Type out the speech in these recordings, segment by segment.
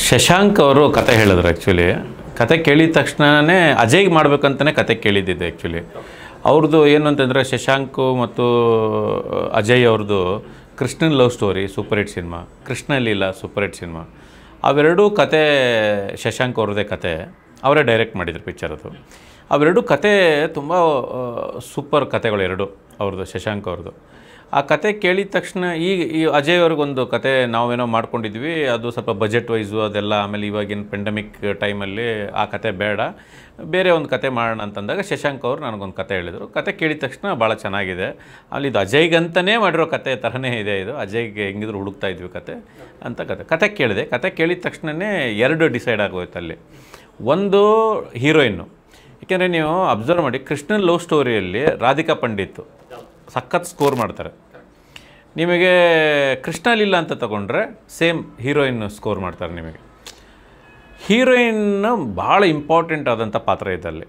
ಶಶಾಂಕ್ ಅವರು ಕತೆ ಹೇಳಿದ್ರು ಆ್ಯಕ್ಚುಲಿ ಕತೆ ಕೇಳಿದ ತಕ್ಷಣವೇ ಅಜಯ್ಗೆ ಮಾಡ್ಬೇಕಂತಲೇ ಕತೆ ಕೇಳಿದ್ದಿದ್ದು ಆ್ಯಕ್ಚುಲಿ ಅವ್ರದ್ದು ಏನು ಅಂತಂದರೆ ಶಶಾಂಕು ಮತ್ತು ಅಜಯ್ ಅವ್ರದ್ದು Krishnan love story super hit cinema Krishna Leela super hit cinema ಅವೆರಡೂ ಕತೆ ಶಶಾಂಕ್ ಅವ್ರದ್ದೇ ಕತೆ ಅವರೇ ಡೈರೆಕ್ಟ್ ಮಾಡಿದ್ರು ಪಿಕ್ಚರ್ ಅದು ಅವೆರಡು ಕತೆ ತುಂಬ ಸೂಪರ್ ಕತೆಗಳು ಎರಡು ಅವ್ರದ್ದು ಶಶಾಂಕ್ ಅವ್ರದ್ದು ಆ ಕತೆ ಕೇಳಿದ ತಕ್ಷಣ ಈಗ ಈ ಅಜಯ್ ಅವ್ರಿಗೊಂದು ಕತೆ ನಾವೇನೋ ಮಾಡ್ಕೊಂಡಿದ್ವಿ ಅದು ಸ್ವಲ್ಪ ಬಜೆಟ್ ವೈಸು ಅದೆಲ್ಲ ಆಮೇಲೆ ಇವಾಗಿನ ಪೆಂಡಮಿಕ್ ಟೈಮಲ್ಲಿ ಆ ಕತೆ ಬೇಡ ಬೇರೆ ಒಂದು ಕತೆ ಮಾಡೋಣ ಅಂತಂದಾಗ ಶಶಾಂಕ್ ಅವರು ನನಗೊಂದು ಕತೆ ಹೇಳಿದರು ಕತೆ ಕೇಳಿದ ತಕ್ಷಣ ಭಾಳ ಚೆನ್ನಾಗಿದೆ ಅಲ್ಲಿ ಇದು ಅಜಯ್ಗಂತಲೇ ಮಾಡಿರೋ ಕತೆ ಥರನೇ ಇದೆ ಇದು ಅಜಯ್ಗೆ ಹೆಂಗಿದ್ರು ಹುಡುಕ್ತಾ ಇದ್ವಿ ಕತೆ ಅಂತ ಕತೆ ಕತೆ ಕೇಳಿದೆ ಕತೆ ಕೇಳಿದ ತಕ್ಷಣವೇ ಎರಡು ಡಿಸೈಡ್ ಆಗೋಯ್ತು ಅಲ್ಲಿ ಒಂದು ಹೀರೋಯಿನ್ನು ಏಕೆಂದರೆ ನೀವು ಅಬ್ಸರ್ವ್ ಮಾಡಿ ಕೃಷ್ಣನ್ ಲವ್ ಸ್ಟೋರಿಯಲ್ಲಿ ರಾಧಿಕಾ ಪಂಡಿತ್ ಸಖತ್ ಸ್ಕೋರ್ ಮಾಡ್ತಾರೆ ನಿಮಗೆ ಕೃಷ್ಣ ಲೀಲಾ ಅಂತ ತಗೊಂಡ್ರೆ ಸೇಮ್ ಹೀರೋಯಿನ್ ಸ್ಕೋರ್ ಮಾಡ್ತಾರೆ ನಿಮಗೆ ಹೀರೋಯಿನ್ ಭಾಳ ಇಂಪಾರ್ಟೆಂಟ್ ಆದಂಥ ಪಾತ್ರ ಇದೆ ಅಲ್ಲಿ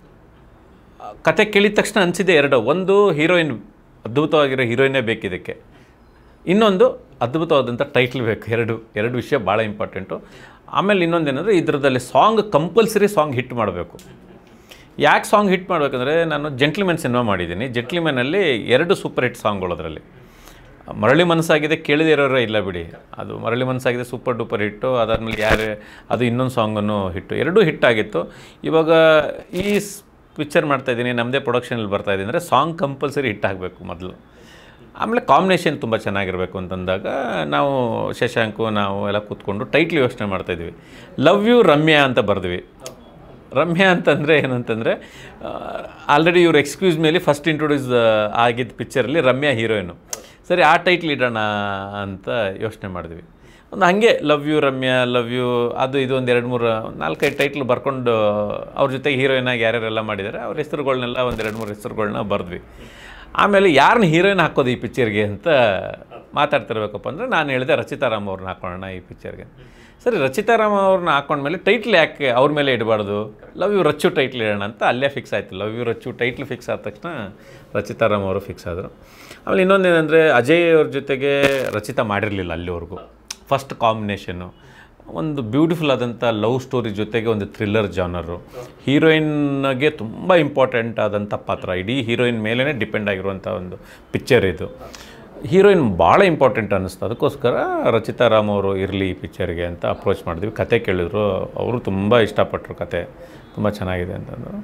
ಕತೆ ಕೇಳಿದ ತಕ್ಷಣ ಅನಿಸಿದೆ ಎರಡು ಒಂದು ಹೀರೋಯಿನ್ ಅದ್ಭುತವಾಗಿರೋ ಹೀರೋಯಿನ್ನೇ ಬೇಕು ಇದಕ್ಕೆ ಇನ್ನೊಂದು ಅದ್ಭುತವಾದಂಥ ಟೈಟ್ಲ್ ಬೇಕು ಎರಡು ಎರಡು ವಿಷಯ ಭಾಳ ಇಂಪಾರ್ಟೆಂಟು ಆಮೇಲೆ ಇನ್ನೊಂದೇನೆಂದರೆ ಇದರದಲ್ಲಿ ಸಾಂಗ್ ಕಂಪಲ್ಸರಿ ಸಾಂಗ್ ಹಿಟ್ ಮಾಡಬೇಕು ಯಾಕೆ ಸಾಂಗ್ ಹಿಟ್ ಮಾಡಬೇಕಂದ್ರೆ ನಾನು ಜೆಂಟ್ಲ್ಮೆನ್ ಸಿನಿಮಾ ಮಾಡಿದ್ದೀನಿ ಜೆಂಟ್ಲ್ಮೆನಲ್ಲಿ ಎರಡು ಸೂಪರ್ ಹಿಟ್ ಸಾಂಗ್ಗಳು ಅದರಲ್ಲಿ ಮರಳಿ ಮನಸ್ಸಾಗಿದೆ ಕೇಳದೇ ಇರೋರೇ ಇಲ್ಲ ಬಿಡಿ ಅದು ಮರಳಿ ಮನಸ್ಸಾಗಿದೆ ಸೂಪರ್ ಡೂಪರ್ ಹಿಟ್ಟು ಅದಾದಮೇಲೆ ಯಾರೇ ಅದು ಇನ್ನೊಂದು ಸಾಂಗನ್ನು ಹಿಟ್ಟು ಎರಡೂ ಹಿಟ್ ಆಗಿತ್ತು ಇವಾಗ ಈ ಪಿಕ್ಚರ್ ಮಾಡ್ತಾಯಿದ್ದೀನಿ ನಮ್ಮದೇ ಪ್ರೊಡಕ್ಷನಲ್ಲಿ ಬರ್ತಾ ಇದ್ದೀನಿ ಅಂದರೆ ಸಾಂಗ್ ಕಂಪಲ್ಸರಿ ಹಿಟ್ ಆಗಬೇಕು ಮೊದಲು ಆಮೇಲೆ ಕಾಂಬಿನೇಷನ್ ತುಂಬ ಚೆನ್ನಾಗಿರಬೇಕು ಅಂತಂದಾಗ ನಾವು ಶಶಾಂಕು ನಾವು ಎಲ್ಲ ಕೂತ್ಕೊಂಡು ಟೈಟ್ಲ್ ಯೋಚನೆ ಮಾಡ್ತಾಯಿದ್ವಿ ಲವ್ ಯು ರಮ್ಯಾ ಅಂತ ಬರೆದ್ವಿ ರಮ್ಯಾ ಅಂತಂದರೆ ಏನಂತಂದರೆ ಆಲ್ರೆಡಿ ಇವ್ರು ಎಕ್ಸ್ಕ್ಯೂಸ್ ಮೇಲೆ ಫಸ್ಟ್ ಇಂಟ್ರೊಡ್ಯೂಸ್ ಆಗಿದ್ದ ಪಿಕ್ಚರಲ್ಲಿ ರಮ್ಯಾ ಹೀರೋಯಿನು ಸರಿ ಆ ಟೈಟ್ಲ್ ಇಡೋಣ ಅಂತ ಯೋಚನೆ ಮಾಡಿದ್ವಿ ಒಂದು ಹಾಗೆ love you Ramya love you ಅದು ಇದು ಒಂದು ಎರಡು ಮೂರು ನಾಲ್ಕೈದು ಟೈಟ್ಲ್ ಬರ್ಕೊಂಡು ಅವ್ರ ಜೊತೆಗೆ ಹೀರೋಯಿನಾಗಿ ಯಾರ್ಯಾರೆಲ್ಲ ಮಾಡಿದ್ದಾರೆ ಅವ್ರ ಹೆಸರುಗಳ್ನೆಲ್ಲ ಒಂದು ಎರಡು ಮೂರು ಹೆಸರುಗಳ್ನ ಬರೆದ್ವಿ ಆಮೇಲೆ ಯಾರನ್ನ ಹೀರೋಯಿನ್ ಹಾಕೋದು ಈ ಪಿಕ್ಚರ್ಗೆ ಅಂತ ಮಾತಾಡ್ತಿರ್ಬೇಕಪ್ಪ ಅಂದರೆ ನಾನು ಹೇಳಿದೆ ರಚಿತಾರಾಮ್ ಅವ್ರನ್ನ ಹಾಕೊಳ್ಳೋಣ ಈ ಪಿಕ್ಚರ್ಗೆ ಸರಿ ರಚಿತಾರಾಮ್ ಅವ್ರನ್ನ ಹಾಕೊಂಡ್ಮೇಲೆ ಟೈಟ್ಲ್ ಯಾಕೆ ಅವ್ರ ಮೇಲೆ ಇಡಬಾರ್ದು ಲವ್ ಯು ರಚ್ಚು ಟೈಟ್ಲ್ ಇಡೋಣ ಅಂತ ಅಲ್ಲೇ ಫಿಕ್ಸ್ ಆಯಿತು love you Rachchu title fix ಆದ ತಕ್ಷಣ ರಚಿತಾರಾಮ್ ಅವರು ಫಿಕ್ಸ್ ಆದರು ಆಮೇಲೆ ಇನ್ನೊಂದೇನೆಂದರೆ ಅಜಯ್ ಅವ್ರ ಜೊತೆಗೆ ರಚಿತಾ ಮಾಡಿರಲಿಲ್ಲ ಅಲ್ಲಿವರೆಗೂ ಫಸ್ಟ್ ಕಾಂಬಿನೇಷನ್ನು ಒಂದು ಬ್ಯೂಟಿಫುಲ್ ಆದಂಥ ಲವ್ ಸ್ಟೋರಿ ಜೊತೆಗೆ ಒಂದು ಥ್ರಿಲ್ಲರ್ ಜಾನರು ಹೀರೋಯಿನ್ಗೆ ತುಂಬ ಇಂಪಾರ್ಟೆಂಟ್ ಆದಂಥ ಪಾತ್ರ ಇಡೀ ಹೀರೋಯಿನ್ ಮೇಲೇ ಡಿಪೆಂಡ್ ಆಗಿರುವಂಥ ಒಂದು ಪಿಕ್ಚರ್ ಇದು ಹೀರೋಯಿನ್ ಭಾಳ ಇಂಪಾರ್ಟೆಂಟ್ ಅನ್ನಿಸ್ತು ಅದಕ್ಕೋಸ್ಕರ ರಚಿತಾ ರಾಮ್ ಅವರು ಇರಲಿ ಈ ಪಿಕ್ಚರ್ಗೆ ಅಂತ ಅಪ್ರೋಚ್ ಮಾಡಿದ್ವಿ ಕತೆ ಕೇಳಿದ್ರು ಅವರು ತುಂಬ ಇಷ್ಟಪಟ್ಟರು ಕತೆ ತುಂಬ ಚೆನ್ನಾಗಿದೆ ಅಂತಂದರು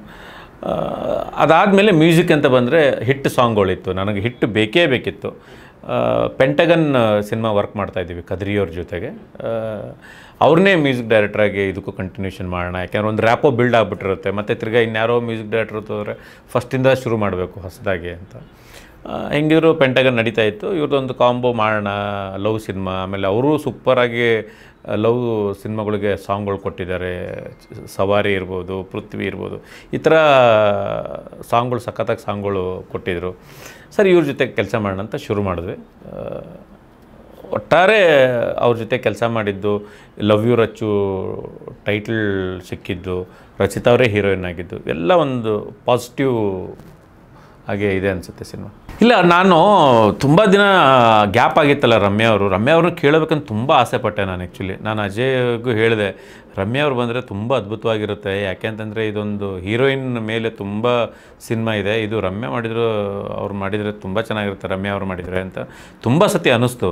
ಅದಾದಮೇಲೆ ಮ್ಯೂಸಿಕ್ ಅಂತ ಬಂದರೆ ಹಿಟ್ ಸಾಂಗ್ಗಳಿತ್ತು ನನಗೆ ಹಿಟ್ ಬೇಕೇ ಬೇಕಿತ್ತು ಪೆಂಟಗನ್ ಸಿನಿಮಾ ವರ್ಕ್ ಮಾಡ್ತಾಯಿದ್ದೀವಿ ಕದ್ರಿಯವ್ರ ಜೊತೆಗೆ ಅವ್ರನ್ನೇ ಮ್ಯೂಸಿಕ್ ಡೈರೆಕ್ಟ್ರಾಗಿ ಇದಕ್ಕೂ ಕಂಟಿನ್ಯೂಷನ್ ಮಾಡೋಣ ಯಾಕೆಂದ್ರೆ ಒಂದು ರ್ಯಾಪೋ ಬಿಲ್ಡ್ ಆಗಿಬಿಟ್ಟಿರುತ್ತೆ ಮತ್ತು ತಿರ್ಗಾ ಇನ್ಯಾರೋ ಮ್ಯೂಸಿಕ್ ಡೈರೆಕ್ಟ್ರ್ ತೋದ್ರೆ ಫಸ್ಟಿಂದ ಶುರು ಮಾಡಬೇಕು ಹೊಸದಾಗಿ ಅಂತ ಹೆಂಗಿದ್ರು ಪೆಂಟಗನ್ ನಡೀತಾ ಇತ್ತು ಇವ್ರದ್ದೊಂದು ಕಾಂಬೋ ಮಾಡೋಣ ಲವ್ ಸಿನಿಮಾ ಆಮೇಲೆ ಅವರು ಸೂಪರಾಗಿ ಲವ್ ಸಿನಿಮಾಗಳಿಗೆ ಸಾಂಗ್ಗಳು ಕೊಟ್ಟಿದ್ದಾರೆ ಸವಾರಿ ಇರ್ಬೋದು ಪೃಥ್ವಿ ಇರ್ಬೋದು ಈ ಥರ ಸಾಂಗ್ಗಳು ಸಖತ್ತಾಗಿ ಸಾಂಗ್ಗಳು ಕೊಟ್ಟಿದ್ದರು ಸರಿ ಇವ್ರ ಜೊತೆ ಕೆಲಸ ಮಾಡೋಣ ಅಂತ ಶುರು ಮಾಡಿದ್ವಿ ಒಟ್ಟಾರೆ ಅವ್ರ ಜೊತೆ ಕೆಲಸ ಮಾಡಿದ್ದು ಲವ್ ಯು ರಚ್ಚು ಟೈಟಲ್ ಸಿಕ್ಕಿದ್ದು ರಚಿತಾ ಅವರೇ ಹೀರೋಯಿನ್ ಆಗಿದ್ದು ಎಲ್ಲ ಒಂದು ಪಾಸಿಟಿವ್ ಹಾಗೆ ಇದೆ ಅನಿಸುತ್ತೆ ಸಿನಿಮಾ ಇಲ್ಲ ನಾನು ತುಂಬ ದಿನ ಗ್ಯಾಪ್ ಆಗಿತ್ತಲ್ಲ ರಮ್ಯಾ ಅವರು ರಮ್ಯಾ ಅವ್ರನ್ನ ಕೇಳಬೇಕಂತ ತುಂಬ ಆಸೆ ಪಟ್ಟೆ ನಾನು ಆ್ಯಕ್ಚುಲಿ ನಾನು ಅಜಯ್ಗೂ ಹೇಳಿದೆ ರಮ್ಯಾ ಅವ್ರು ಬಂದರೆ ತುಂಬ ಅದ್ಭುತವಾಗಿರುತ್ತೆ ಯಾಕೆಂತಂದರೆ ಇದೊಂದು ಹೀರೋಯಿನ್ ಮೇಲೆ ತುಂಬ ಸಿನಿಮಾ ಇದೆ ಇದು ರಮ್ಯಾ ಮಾಡಿದ್ರು ಅವ್ರು ಮಾಡಿದರೆ ತುಂಬ ಚೆನ್ನಾಗಿರುತ್ತೆ ರಮ್ಯಾ ಅವ್ರು ಮಾಡಿದರೆ ಅಂತ ತುಂಬ ಸತಿ ಅನ್ನಿಸ್ತು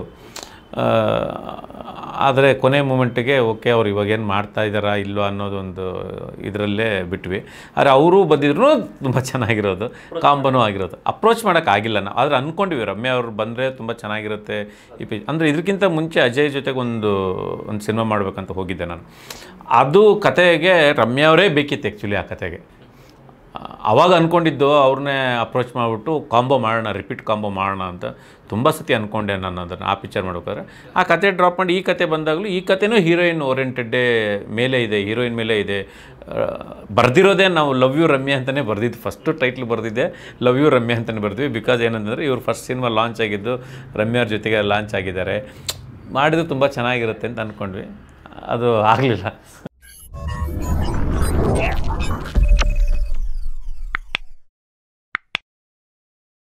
ಆದರೆ ಕೊನೆ ಮೂಮೆಂಟಿಗೆ ಓಕೆ ಅವ್ರು ಇವಾಗ ಏನು ಮಾಡ್ತಾ ಇದ್ದಾರಾ ಇಲ್ವೋ ಅನ್ನೋದೊಂದು ಇದರಲ್ಲೇ ಬಿಟ್ವಿ ಆದರೆ ಅವರು ಬಂದಿದ್ರು ತುಂಬ ಚೆನ್ನಾಗಿರೋದು ಕಾಂಬನೂ ಆಗಿರೋದು ಅಪ್ರೋಚ್ ಮಾಡೋಕ್ಕಾಗಿಲ್ಲ ನಾವು ಆದರೆ ಅಂದ್ಕೊಂಡಿವಿ ರಮ್ಯಾ ಅವ್ರು ಬಂದರೆ ತುಂಬ ಚೆನ್ನಾಗಿರುತ್ತೆ ಈ ಪಿ ಅಂದರೆ ಇದಕ್ಕಿಂತ ಮುಂಚೆ ಅಜಯ್ ಜೊತೆಗೆ ಒಂದು ಒಂದು ಸಿನಿಮಾ ಮಾಡಬೇಕಂತ ಹೋಗಿದ್ದೆ ನಾನು ಅದು ಕತೆಗೆ ರಮ್ಯಾ ಅವರೇ ಬೇಕಿತ್ತು ಆ್ಯಕ್ಚುಲಿ ಆ ಕತೆಗೆ ಅವಾಗ ಅಂದ್ಕೊಂಡಿದ್ದು ಅವ್ರನ್ನೇ ಅಪ್ರೋಚ್ ಮಾಡಿಬಿಟ್ಟು ಕಾಂಬೋ ಮಾಡೋಣ ರಿಪೀಟ್ ಕಾಂಬೋ ಮಾಡೋಣ ಅಂತ ತುಂಬ ಸತಿ ಅಂದ್ಕೊಂಡೆ ನಾನು ಅದನ್ನು ಆ ಪಿಕ್ಚರ್ ಮಾಡ್ಬೇಕಾದ್ರೆ ಆ ಕತೆ ಡ್ರಾಪ್ ಮಾಡಿ ಈ ಕತೆ ಬಂದಾಗಲೂ ಈ ಕತೆನೂ ಹೀರೋಯಿನ್ ಓರಿಯೆಂಟೆಡ್ಡೇ ಮೇಲೆ ಇದೆ ಹೀರೋಯಿನ್ ಮೇಲೆ ಇದೆ ಬರೆದಿರೋದೇ ನಾವು ಲವ್ ಯು ರಮ್ಯಾ ಅಂತಲೇ ಬರೆದಿದ್ದು ಫಸ್ಟು ಟೈಟ್ಲ್ ಬರೆದಿದ್ದೆ ಲವ್ ಯು ರಮ್ಯಾ ಅಂತಲೇ ಬರ್ದ್ವಿ ಬಿಕಾಸ್ ಏನಂತಂದರೆ ಇವ್ರು ಫಸ್ಟ್ ಸಿನಿಮಾ ಲಾಂಚ್ ಆಗಿದ್ದು ರಮ್ಯಾವ್ರ ಜೊತೆಗೆ ಲಾಂಚ್ ಆಗಿದ್ದಾರೆ ಮಾಡಿದ್ದು ತುಂಬ ಚೆನ್ನಾಗಿರುತ್ತೆ ಅಂತ ಅಂದ್ಕೊಂಡ್ವಿ ಅದು ಆಗಲಿಲ್ಲ